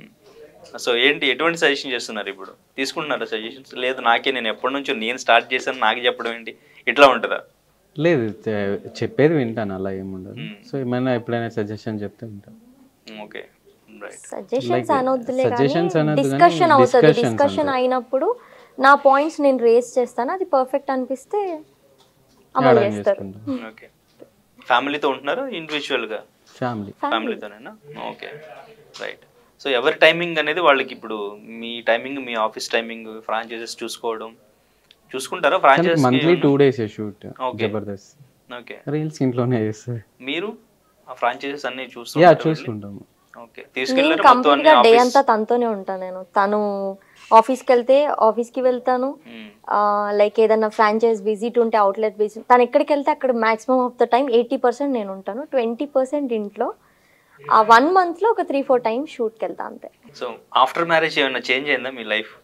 సో ఏంటి ఎటువంటి సజెషన్ చేస్తున్నారు ఇప్పుడు తీసుకుంటున్నారా సజెషన్స్ లేదు నాకే నేను ఎప్పటి నుంచో నేను స్టార్ట్ చేశాను నాకు చెప్పడం ఏంటి ఇట్లా ఉంటుందా లేదు చె- చెప్పేది వింటాను అలా ఏముండదు సో ఏమైనా ఎప్పుడైనా సజెషన్ చెప్తే వింటాను ఓకే రైట్ సజెషన్స్ అనొద్దులే suggestions కానీ అనొద్దు కానీ డిస్కషన్ అవుతుంది discussions డిస్కషన్ అంతే. అయినప్పుడు నా పాయింట్స్ నేను రేస్ చేస్తాను అది పర్ఫెక్ట్ అనిపిస్తే అమలు యాడ్ చేస్తారు చేసుకుంటాం ఓకే ఫ్యామిలీతో ఉంటున్నారా ఇండివిజువల్గా ఫ్యామిలీ ఫ్యామిలీతోనేనా ఓకే రైట్ సో ఎవరి టైమింగ్ అనేది వాళ్ళకి ఇప్పుడు మీ టైమింగ్ మీ ఆఫీస్ టైమింగ్ ఫ్రాంచైజెస్ చూసుకోవడం చూసుకుంటారా franchises monthly two days shoot Okay. Jabardasth okay reels ఇంట్లోనే చేస్తారు మీరు ఆ ఫ్రాంచైజెస్ అన్ని యా చూస్తుంటారా చూసుకుంటాము ఓకే నేను తీసుకెళ్ళారు మొత్తం కంప్లీట్ అన్ని గా డే ఆఫీస్ అంతా తనతోనే ఉంటాను నేను తను ఆఫీస్కి వెళ్తే ఆఫీస్కి వెళ్తాను లైక్ ఏదైనా ఫ్రాంచైజ్ విజిట్ ఉంటే అవుట్లెట్ విజిట్ తను ఎక్కడికి వెళ్తే అక్కడ maximum of the time eighty percent నేను ఉంటాను ట్వంటీ పర్సెంట్ ఇంట్లో ఆ వన్ మంత్లో ఒక త్రీ ఫోర్ టైమ్స్ షూట్కి వెళ్తా అంతే సో ఆఫ్టర్ మ్యారేజ్ ఏమైనా చేంజ్ అయిందా మీ లైఫ్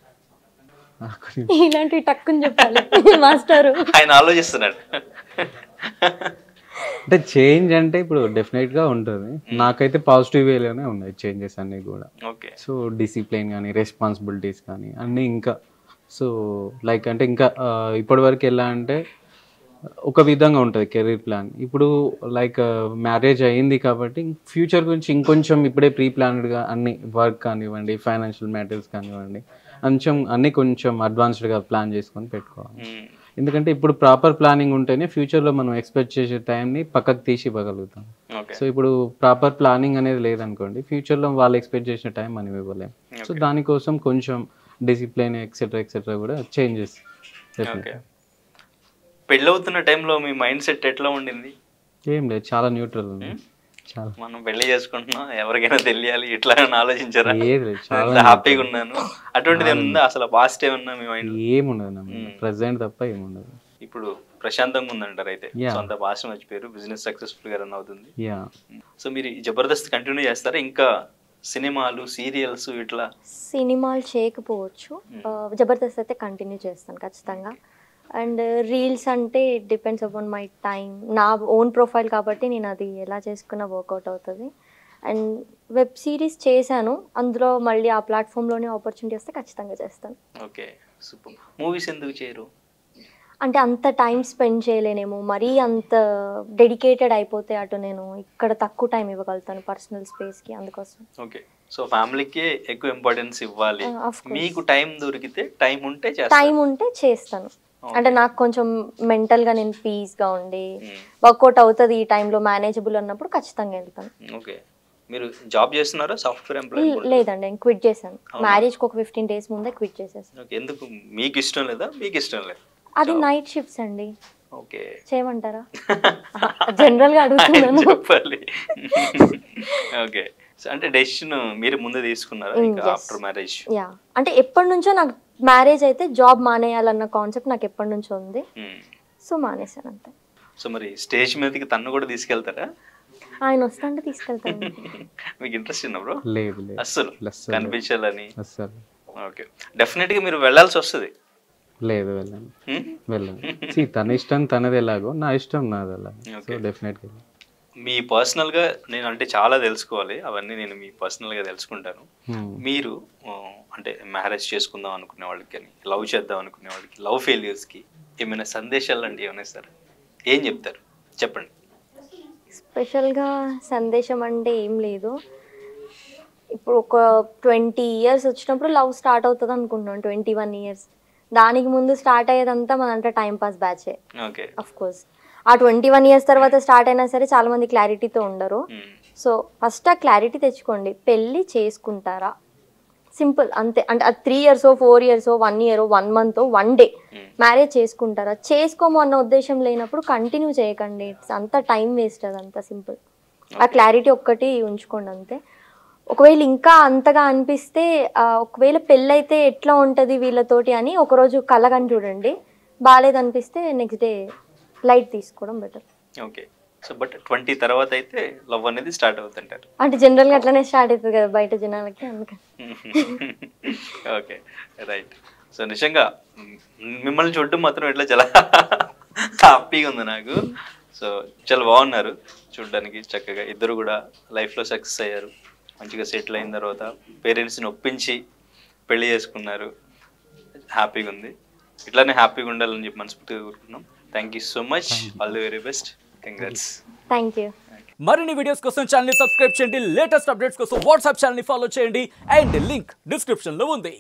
ఇలాంటివి టక్కుని చెప్పాలి మాస్టరు ఆయన ఆలోచిస్తున్నాడు అంటే చేంజ్ అంటే ఇప్పుడు డెఫినెట్ గా ఉంటుంది నాకైతే పాజిటివ్ వేలోనే ఉన్నాయి చేంజెస్ అన్ని కూడా ఓకే సో డిసిప్లిన్ కానీ రెస్పాన్సిబిలిటీస్ కానీ అన్నీ ఇంకా సో లైక్ అంటే ఇంకా ఇప్పటి వరకు ఎలా అంటే ఒక విధంగా ఉంటుంది కెరీర్ ప్లాన్ ఇప్పుడు లైక్ మ్యారేజ్ అయ్యింది కాబట్టి ఫ్యూచర్ గురించి ఇంకొంచెం ఇప్పుడే ప్రీ ప్లాన్డ్గా అన్ని వర్క్ కానివ్వండి ఫైనాన్షియల్ మ్యాటర్స్ కానివ్వండి కొంచెం అన్ని కొంచెం అడ్వాన్స్డ్గా ప్లాన్ చేసుకొని పెట్టుకోవాలి ఎందుకంటే ఇప్పుడు ప్రాపర్ ప్లానింగ్ ఉంటేనే ఫ్యూచర్లో మనం ఎక్స్పెక్ట్ చేసే టైంని పక్కకు తీసి ఇవ్వగలుగుతాం ఓకే సో ఇప్పుడు ప్రాపర్ ప్లానింగ్ అనేది లేదనుకోండి ఫ్యూచర్లో వాళ్ళు ఎక్స్పెక్ట్ చేసిన టైం మనం ఇవ్వలేం సో దానికోసం కొంచెం డిసిప్లిన్ ఎక్సెట్రా ఎక్సెట్రా కూడా చేంజెస్ ఓకే పెళ్ళవుతున్న టైంలో మీ మైండ్ సెట్ ఎట్లా ఉండింది ఏం లేదు చాలా న్యూట్రల్ ఉంది చాలా మనం పెళ్లి చేసుకుంటున్నాం ఎవరికైనా తెలియాలి ఇట్లా అని ఆలోచించారా ఏది లేదు, చాలా చాలా హ్యాపీగా ఉన్నాను అటువంటిది ఏమన్నా ఉందా అసలు పాజిటివ్ ఏమన్నా మీ మైండ్ ఏముండదు నా ప్రజెంట్ తప్ప ఏముండదు ఇప్పుడు ప్రశాంతంగా ఉందంటారు అయితే Yeah. సొంత భాష మర్చిపోయారు బిజినెస్ సక్సెస్ఫుల్ గా రన్ అవుతుంది యా సో మీరు ఈ జబర్దస్త్ కంటిన్యూ చేస్తారా ఇంకా సినిమాలు సీరియల్స్ ఇట్లా సినిమాలు చేయకపోవచ్చు ఆ, జబర్దస్త్ అయితే కంటిన్యూ చేస్తాను ఖచ్చితంగా అండ్ రీల్స్ అంటే డిపెండ్స్ అపాన్ మై టైం నా ఓన్ ప్రొఫైల్ కాబట్టి నేను అది ఎలా చేసుకున్నా వర్కౌట్ అవుతుంది అండ్ వెబ్ సిరీస్ చేశాను అందులో మళ్ళీ ఆ ప్లాట్ఫామ్లోనే ఆపర్చునిటీ వస్తే ఖచ్చితంగా చేస్తాను ఓకే సూపర్ మూవీస్ ఎందుకు చేయరు అంటే అంత టైం స్పెండ్ చేయలేనేమో మరీ అంత డెడికేటెడ్ అయిపోతే అటు నేను ఇక్కడ తక్కువ టైం ఇవ్వగలుగుతాను పర్సనల్ స్పేస్కి అందుకోసం ఓకే సో ఫ్యామిలీకి ఎక్కువ ఇంపార్టెన్స్ ఇవ్వాలి Ah, of course. మీకు టైం దొరికితే టైం ఉంటే చేస్తారు టైం ఉంటే చేస్తాను అంటే నాకు కొంచెం మెంటల్గా నేను పీస్గా ఉండి Hmm. వర్కౌట్ అవుతుంది ఈ టైంలో మేనేజబుల్ అన్నప్పుడు ఖచ్చితంగా వెళ్తాను ఓకే మీరు జాబ్ చేస్తున్నారా సాఫ్ట్వేర్ ఎంప్లాయీ ల్- లేదండి నేను క్విట్ చేశాను మ్యారేజ్కి ఒక ఫిఫ్టీన్ డేస్ ముందే క్విట్ చేసేసాను ఓకే ఎందుకు మీకు ఇష్టం లేదా మీకు ఇష్టం లేదా అది నైట్ షిఫ్ట్స్ అండి ఓకే చేయమంటారా జనరల్గా అడుగుతున్నాను చెప్పాలి ఓకే సో అంటే డెసిషన్ మీరు ముందు తీసుకున్నారా Mm, ఇంకా yes. ఆఫ్టర్ మ్యారేజ్ యా అంటే ఎప్పటి నుంచో నాకు మ్యారేజ్ అయితే జాబ్ మానేయాలన్న కాన్సెప్ట్ నాకు ఎప్పటి నుంచో ఉంది సో మానేశాను అంతే సో మరి స్టేజ్ మీదకి తన్ను కూడా తీసుకెళ్తారా ఆయన వస్తాంటే తీసుకెళ్తాను మీకు ఇంట్రెస్ట్ ఉన్నా బ్రో లేదు లేదు అస్సలు అస్సలు. కనిపించాలని అస్సలు ఓకే డెఫినెట్ గా మీరు వెళ్ళాల్సి వస్తుంది లేదు వెళ్ళాను వెళ్ళాను See, తన ఇష్టం తనది ఎలాగో నా ఇష్టం నాది అలా సో Okay. డెఫినెట్గా మీ పర్సనల్ గా నేను అంటే చాలా తెలుసుకోవాలి అవన్నీ నేను మీ పర్సనల్ గా తెలుసుకుంటాను మీరు ఆ, అంటే మ్యారేజ్ చేసుకుందాం అనుకునే వాళ్ళకి కానీ లవ్ చేద్దాం అనుకునే వాళ్ళకి లవ్ ఫెయిల్యూర్స్ కి ఏమైనా సందేశాలు లాంటివి ఏమైనా ఇస్తారా ఏం చెప్తారు చెప్పండి స్పెషల్గా సందేశం అంటే ఏం లేదు ఇప్పుడు ఒక ట్వంటీ ఇయర్స్ వచ్చినప్పుడు లవ్ స్టార్ట్ అవుతుంది అనుకుంటున్నాను ట్వంటీ వన్ ఇయర్స్ దానికి ముందు స్టార్ట్ అయ్యేదంతా మనంటే టైం పాస్ బ్యాచే ఓకే అఫ్ కోర్స్ ఆ ట్వంటీ వన్ ఇయర్స్ తర్వాత స్టార్ట్ అయినా సరే చాలా మంది క్లారిటీతో ఉండరు సో ఫస్ట్ ఆ క్లారిటీ తెచ్చుకోండి పెళ్ళి చేసుకుంటారా సింపుల్ అంతే అంటే అది three years four years one year one month one day marriage చేసుకుంటారా చేసుకోము అన్న ఉద్దేశం లేనప్పుడు కంటిన్యూ చేయకండి ఇట్స్ అంత టైం వేస్ట్ అదంతా సింపుల్ ఆ క్లారిటీ ఒక్కటి ఉంచుకోండి అంతే ఒకవేళ ఇంకా అంతగా అనిపిస్తే ఆ, ఒకవేళ పెళ్ళైతే ఎట్లా ఉంటుంది వీళ్ళతోటి అని ఒకరోజు కలగని చూడండి బాగాలేదనిపిస్తే నెక్స్ట్ డే లైట్ తీసుకోవడం better okay so but twenty తర్వాత అయితే లవ్ అనేది స్టార్ట్ అవుతుంటారు అంటే జనరల్గా అట్లనే స్టార్ట్ అవుతుంది కదా బయట జనాలకి అందుకని ఓకే రైట్ సో నిజంగా మ్, మిమ్మల్ని చూడడం మాత్రం ఇట్లా చాలా హ్యాపీగా ఉంది నాకు సో చాలా బాగున్నారు చూడడానికి చక్కగా ఇద్దరు కూడా లైఫ్లో సక్సెస్ అయ్యారు మంచిగా సెటిల్ అయిన తర్వాత పేరెంట్స్ని ఒప్పించి పెళ్లి చేసుకున్నారు హ్యాపీగా ఉంది ఇట్లానే హ్యాపీగా ఉండాలని చెప్పి మనస్ఫూర్తిగా కోరుకుంటున్నాం thank you so much all the very best congrats thank you మరిన్ని వీడియోస్ కోసం ఛానల్ సబ్స్క్రైబ్ చేయండి లేటెస్ట్ అప్డేట్స్ కోసం వాట్సాప్ ఛానల్ ఫాలో చేయండి అండ్ లింక్ డిస్క్రిప్షన్ లో ఉంది